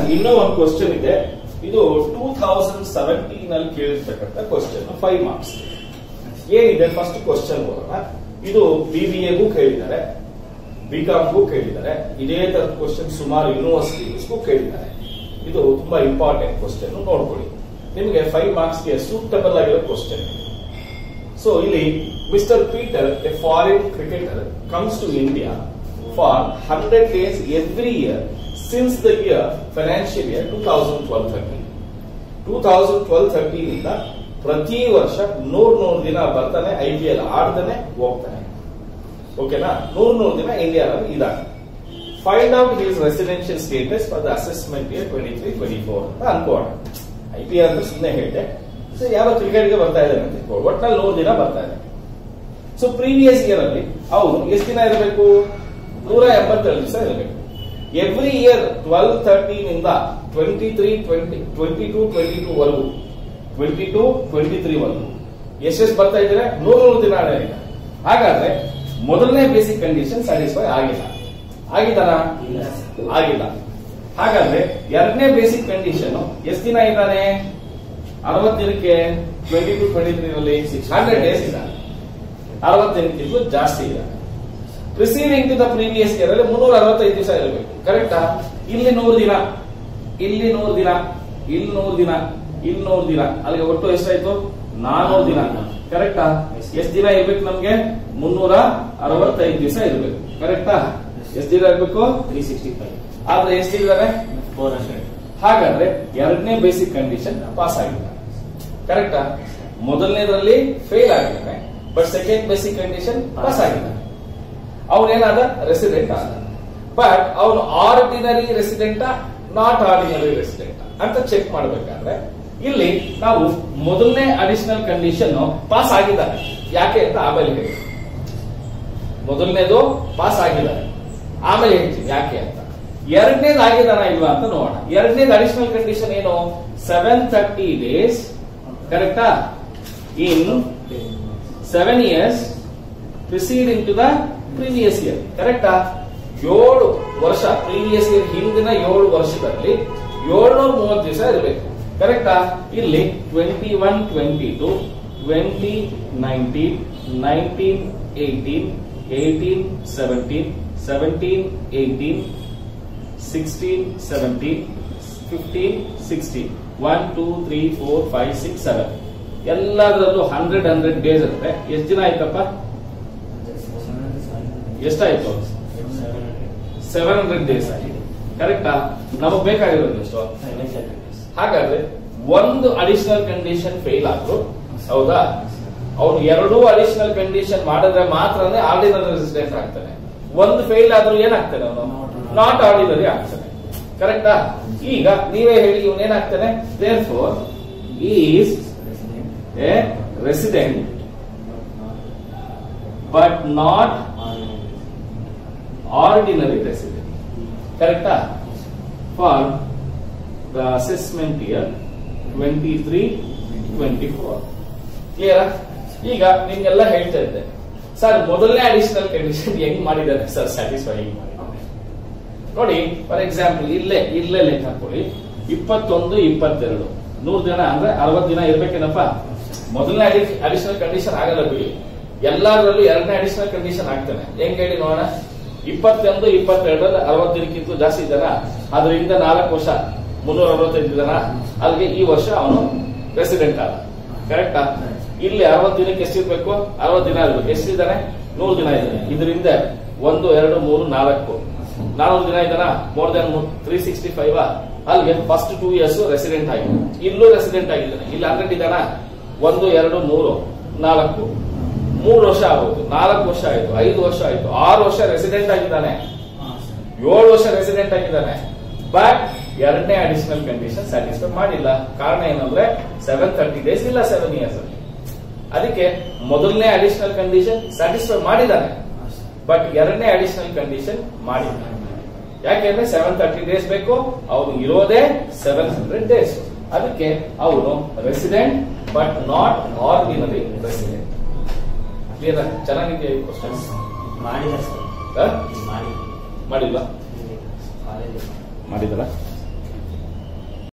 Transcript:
ಇನ್ನೂ ಒಂದು ಕ್ವಶನ್ ಇದೆ ಇದು ಟೂ ಥೌಸಂಡ್ ಸೆವೆಂಟೀನ್ ಅಲ್ಲಿ ಕೇಳಿರ್ತಕ್ಕಂಥ ಕ್ವಶನ್ ಫೈವ್ ಮಾರ್ಕ್ಸ್ ಏನಿದೆ ಫಸ್ಟ್ ಕ್ವಶನ್ ಓದೋಣ ಇದು ಬಿ ಬಿ ಎಗೂ ಕೇಳಿದ್ದಾರೆ ಬಿ ಕಾಮ್ಗೂ ಕೇಳಿದ್ದಾರೆ ಇದೇ ತರದ ಕ್ವಶನ್ ಸುಮಾರು ಯೂನಿವರ್ಸಿಟೀಸ್ಗೂ ಕೇಳಿದ್ದಾರೆ ಇದು ತುಂಬಾ ಇಂಪಾರ್ಟೆಂಟ್ ಕ್ವಶನ್ ನೋಡ್ಕೊಳ್ಳಿ ನಿಮಗೆ ಫೈವ್ ಮಾರ್ಕ್ಸ್ಗೆ ಸೂಟಬಲ್ ಆಗಿರೋ ಕ್ವಶನ್ ಸೊ ಇಲ್ಲಿ mister Peter a foreign cricketer comes to India for hundred days every year since the year financial year two thousand twelve thirteen two thousand twelve thirteen ಇಂದ ಪ್ರತಿ ವರ್ಷ ನೂರ್ ನೂರು ದಿನ ಬರ್ತಾನೆ ಐ ಪಿ ಎಲ್ ಆಡ್ತಾನೆ ಹೋಗ್ತಾನೆ ಓಕೆನಾ ನೂರ್ ನೂರು ದಿನ ಇಂಡಿಯಾದಲ್ಲಿ ಇದ್ದಾನೆ find out his residential status for the assessment year twenty three twenty four ಅಂತ ಅನ್ಕೋಣ ಐ ಪಿ ಎಲ್ ಅಂತ ಸುಮ್ಮನೆ ಹೇಳಿದೆ ಸೊ ಯಾವ ಕ್ರಿಕೆಟ್ಗೆ ಬರ್ತಾ ಇದ್ದಾನೆ ಅಂತ ಇಟ್ಕೊಳ್ಳಿ. ಒಟ್ನಲ್ಲಿ ನೂರು ದಿನ ಬರ್ತಾ ಇದೆ ಸೊ ಪ್ರೀವಿಯಸ್ ಇಯರ್ ಅಲ್ಲಿ ಅವನು ಎಷ್ಟು ದಿನ ಇರಬೇಕು ನೂರ ಎಂಬತ್ತೆರಡು ದಿವಸ ಇರಬೇಕು ಎವ್ರಿ ಇಯರ್ ಟ್ವೆಲ್ ಥರ್ಟೀನ್ ಇಂದ twenty three twenty twenty two twenty two ವರೆಗೂ ಟ್ವೆಂಟಿ ಟು ಟ್ವೆಂಟಿ ತ್ರೀ ವರೆಗೂ ಎಷ್ಟೆಷ್ಟು ಬರ್ತಾ ಇದ್ರೆ ನೂರು ನೂರು ದಿನ ಆಡಲಿಲ್ಲ ಹಾಗಾದ್ರೆ ಮೊದಲನೇ ಬೇಸಿಕ್ ಕಂಡೀಷನ್ ಸ್ಯಾಟಿಸ್ಫೈ ಆಗಿಲ್ಲ ಆಗಿದ್ದಾನ ಆಗಿಲ್ಲ ಹಾಗಾದ್ರೆ ಎರಡನೇ ಬೇಸಿಕ್ ಕಂಡೀಷನ್ ಎಷ್ಟು ದಿನ ಇದ್ದಾನೆ ಅರವತ್ತು ದಿನಕ್ಕೆ ಟ್ವೆಂಟಿ ಟು ಟ್ವೆಂಟಿ ತ್ರೀ ನಲ್ಲಿ ಹಂಡ್ರೆಡ್ ಡೇಸ್ ಇದ್ದಾನೆ ಅರವತ್ತು ದಿನಕ್ಕಿಂತಲೂ ಜಾಸ್ತಿ ಇದ್ದಾನೆ preceding to the previous year ಅಲ್ಲಿ ಮುನ್ನೂರ ಅರವತ್ತೈದು ದಿವಸ ಇರಬೇಕು ಕರೆಕ್ಟಾ ಇಲ್ಲಿ ನೂರು ದಿನ ಇಲ್ಲಿ ನೂರು ದಿನ ಇಲ್ಲಿ ನೂರು ದಿನ ಇಲ್ಲಿ ನೂರು ದಿನ ಅಲ್ಲಿಗೆ ಒಟ್ಟು ಎಷ್ಟಾಯ್ತು ನಾನೂರು ದಿನ ಕರೆಕ್ಟಾ ಎಷ್ಟು ದಿನ ಇರ್ಬೇಕು ನಮ್ಗೆ ಮುನ್ನೂರ ಅರವತ್ತೈದು ದಿವಸ ಇರ್ಬೇಕು ಕರೆಕ್ಟಾ ಎಷ್ಟು ದಿನ ಇರ್ಬೇಕು ತ್ರೀ ಸಿಕ್ಸ್ಟಿ ಫೈವ್ ಆದ್ರೆ ಎಷ್ಟಿದ್ದಾರೆ ಫೋರ್ ಹಂಡ್ರೆಡ್ ಹಾಗಾದ್ರೆ ಎರಡನೇ ಬೇಸಿಕ್ ಕಂಡೀಷನ್ ಪಾಸ್ ಆಗಿದ್ದಾನೆ ಕರೆಕ್ಟಾ ಮೊದಲನೇದ್ರಲ್ಲಿ ಫೇಲ್ ಆಗಿದ್ದಾನೆ but second basic condition pass ಆಗಿದ್ದಾನೆ ಅವನೇನಾದ ರೆಸಿಡೆಂಟ್ ಆದ ಬಟ್ ಅವನು ordinary resident not ordinary resident ಅಂತ ಚೆಕ್ ಮಾಡಬೇಕಾದ್ರೆ ಇಲ್ಲಿ ನಾವು ಮೊದಲನೇ ಅಡಿಷನಲ್ ಕಂಡೀಷನ್ ಪಾಸ್ ಆಗಿದ್ದಾನೆ ಯಾಕೆ ಅಂತ ಆಮೇಲೆ ಹೇಳಿ ಮೊದಲನೇದು ಪಾಸ್ ಆಗಿದ್ದಾರೆ ಆಮೇಲೆ ಹೇಳ್ತೀನಿ ಯಾಕೆ ಅಂತ ಎರಡನೇದು ಆಗಿದಾನ ಇಲ್ವಾ ಅಂತ ನೋಡೋಣ ಎರಡನೇದು ಅಡಿಷನಲ್ ಕಂಡೀಷನ್ ಏನು ಸೆವೆನ್ ಥರ್ಟಿ ಡೇಸ್ ಕರೆಕ್ಟಾ in seven years preceding to the previous year ಕರೆಕ್ಟಾ ಏಳು ವರ್ಷ ಪ್ರೀವಿಯಸ್ ಇಯರ್ ಹಿಂದಿನ ಏಳು ವರ್ಷದಲ್ಲಿ ಏಳ್ನೂರ ಮೂವತ್ತು ದಿವಸ ಇರಬೇಕು ಕರೆಕ್ಟಾ ಇಲ್ಲಿ twenty one twenty two twenty nineteen nineteen eighteen eighteen seventeen seventeen eighteen sixteen seventeen fifteen sixteen one two three four five six seven ಎಲ್ಲದರಲ್ಲೂ ಹಂಡ್ರೆಡ್ ಹಂಡ್ರೆಡ್ ಡೇಸ್ ಇರುತ್ತೆ ಎಷ್ಟು ದಿನ ಆಯ್ತಪ್ಪ ಎಷ್ಟಾಯ್ತು ಸೆವೆನ್ ಹಂಡ್ರೆಡ್ ಡೇಸ್ ಆಗಿದೆ ಕರೆಕ್ಟಾ ನಮಗ್ ಬೇಕಾಗಿರೋದು ಎಷ್ಟು ಹಾಗಾದ್ರೆ ಒಂದು ಅಡಿಷನಲ್ ಕಂಡೀಷನ್ ಫೇಲ್ ಆದ್ರು ಹೌದಾ ಅವ್ನು ಎರಡೂ ಅಡಿಷನಲ್ ಕಂಡೀಷನ್ ಮಾಡಿದ್ರೆ ಮಾತ್ರನೇ ಆರ್ಡಿನರಿ ರೆಸಿಡೆಂಟ್ ಆಗ್ತಾನೆ ಒಂದು ಫೇಲ್ ಆದ್ರೂ ಏನಾಗ್ತಾನೆ ಅವನು ನಾಟ್ ಆರ್ಡಿನರಿ ಆಗ್ತಾನೆ ಕರೆಕ್ಟಾ ಈಗ ನೀವೇ ಹೇಳಿ ಇವನೇನಾಗ್ತಾನೆ therefore is a resident but not ordinary resident ಕರೆಕ್ಟಾ for the assessment year twenty three twenty four clear ಈಗ ನಿಮ್ಗೆಲ್ಲ ಹೇಳ್ತಾ ಇದ್ದೆ ಸರ್ ಮೊದಲನೇ ಅಡಿಷನಲ್ ಕಂಡೀಷನ್ ಹೆಂಗ್ ಮಾಡಿದ್ದಾರೆ ಸರ್ ಸ್ಯಾಟಿಸ್ಫೈ ಹೆಂಗ್ ಮಾಡಿದ್ದಾರೆ ನೋಡಿ ಫಾರ್ ಎಕ್ಸಾಂಪಲ್ ಇಲ್ಲೇ ಇಲ್ಲೇ ಲೆಕ್ಕ ಹಾಕೊಳ್ಳಿ ಇಪ್ಪತ್ತೊಂದು ಇಪ್ಪತ್ತೆರಡು ನೂರು ದಿನ ಅಂದ್ರೆ ಅರವತ್ತು ದಿನ ಇರ್ಬೇಕೇನಪ್ಪ ಮೊದಲನೇ ಅಡಿಷನಲ್ ಕಂಡೀಷನ್ ಆಗಲ್ಲ ಬಿಡಿ ಎಲ್ಲಾದ್ರಲ್ಲೂ ಎರಡನೇ ಅಡಿಷನಲ್ ಕಂಡೀಷನ್ ಆಗ್ತಾನೆ ಹೆಂಗ್ ಹೇಳಿ ನೋಡೋಣ ಇಪ್ಪತ್ತೊಂದು ಇಪ್ಪತ್ತೆರಡರಲ್ಲಿ ಅರವತ್ತು ದಿನಕ್ಕಿಂತ ಜಾಸ್ತಿ ಇದ್ದಾನ ಅದರಿಂದ ನಾಲ್ಕು ವರ್ಷ ಮುನ್ನೂರ ಅರವತ್ತೈದು ದಿನ ಅಲ್ಲಿಗೆ ಈ ವರ್ಷ ಅವನು ರೆಸಿಡೆಂಟ್ ಆದ ಕರೆಕ್ಟಾ ಇಲ್ಲಿ ಅರವತ್ತು ದಿನಕ್ಕೆ ಎಷ್ಟಿರ್ಬೇಕು ಅರವತ್ತು ದಿನ ಇರ್ಬೇಕು ಎಷ್ಟಿದ್ದಾನೆ ನೂರು ದಿನ ಇದ್ದಾನೆ ಇದರಿಂದ ಒಂದು ಎರಡು ಮೂರು ನಾಲ್ಕು ನಾನೂರು ದಿನ ಇದ್ದಾನ more than three sixty five ಅಲ್ಲಿಗೆ ಫಸ್ಟ್ ಟೂ ಇಯರ್ಸ್ ರೆಸಿಡೆಂಟ್ ಆಗಿದೆ ಇಲ್ಲೂ ರೆಸಿಡೆಂಟ್ ಆಗಿದ್ದಾನೆ ಇಲ್ಲಿ ಹಂಡ್ರೆಡ್ ಇದ್ದಾನ ಒಂದು ಎರಡು ಮೂರು ನಾಲ್ಕು ಮೂರು ವರ್ಷ ಆಗೋದು ನಾಲ್ಕು ವರ್ಷ ಆಯ್ತು ಐದು ವರ್ಷ ಆಯ್ತು ಆರು ವರ್ಷ ರೆಸಿಡೆಂಟ್ ಆಗಿದ್ದಾನೆ ಏಳು ವರ್ಷ ರೆಸಿಡೆಂಟ್ ಆಗಿದ್ದಾನೆ ಬಟ್ ಎರಡನೇ ಅಡಿಷನಲ್ ಕಂಡೀಷನ್ ಸ್ಯಾಟಿಸ್ಫೈ ಮಾಡಿಲ್ಲ ಕಾರಣ ಏನಂದ್ರೆ ಸೆವೆನ್ ತರ್ಟಿ ಡೇಸ್ ಇಲ್ಲ ಸೆವೆನ್ ಇಯರ್ಸ್ ಅಲ್ಲಿ ಅದಕ್ಕೆ ಮೊದಲನೇ ಅಡಿಷನಲ್ ಕಂಡೀಷನ್ ಸ್ಯಾಟಿಸ್ಫೈ ಮಾಡಿದ್ದಾನೆ ಬಟ್ ಎರಡನೇ ಅಡಿಷನಲ್ ಕಂಡೀಷನ್ ಮಾಡಿಲ್ಲ ಯಾಕೆಂದ್ರೆ ಸೆವೆನ್ ತರ್ಟಿ ಡೇಸ್ ಬೇಕು ಅವನು ಇರೋದೇ ಸೆವೆನ್ ಹಂಡ್ರೆಡ್ ಡೇಸ್ ಅದಕ್ಕೆ ಅವನು resident but not ordinary resident clear ಚೆನ್ನಾಗಿದೆ ಕ್ವಶನ್ಸ್ ಮಾಡಿಲ್ಲ ಸರ್ ಮಾಡಿ ಮಾಡಿಲ್ವಾ ಕಾಲೇಜ್ ಮಾಡಿದಲ್ಲ